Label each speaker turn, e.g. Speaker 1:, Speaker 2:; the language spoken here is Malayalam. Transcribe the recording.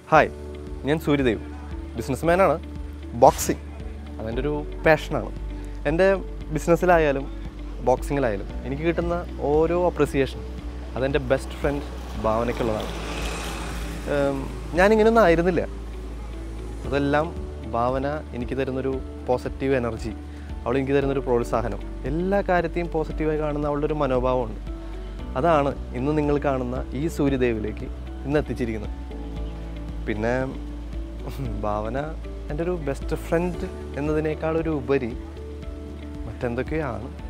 Speaker 1: ഹായ് ഞാൻ സൂര്യദേവ് ബിസിനസ്മാനാണ് ബോക്സിങ് അതെൻ്റെ ഒരു പാഷനാണ് എൻ്റെ ബിസിനസ്സിലായാലും ബോക്സിങ്ങിലായാലും എനിക്ക് കിട്ടുന്ന ഓരോ അപ്രിസിയേഷൻ അതെൻ്റെ ബെസ്റ്റ് ഫ്രണ്ട് ഭാവനയ്ക്കുള്ളതാണ് ഏം, ഞാനിങ്ങനെയൊന്നും ആയിരുന്നില്ല അതെല്ലാം ഭാവന എനിക്ക് തരുന്നൊരു പോസിറ്റീവ് എനർജി അവൾ എനിക്ക് തരുന്നൊരു പ്രോത്സാഹനം എല്ലാ കാര്യത്തെയും പോസിറ്റീവായി കാണുന്ന അവളുടെ ഒരു മനോഭാവമുണ്ട് അതാണ് ഇന്ന് നിങ്ങൾ കാണുന്ന ഈ സൂര്യദേവിലേക്ക് ഇന്ന് എത്തിച്ചിരിക്കുന്നത് പിന്നെ ഭാവന എൻ്റെ ഒരു ബെസ്റ്റ് ഫ്രണ്ട് എന്നതിനേക്കാളൊരു ഉപരി മറ്റെന്തൊക്കെയാണ്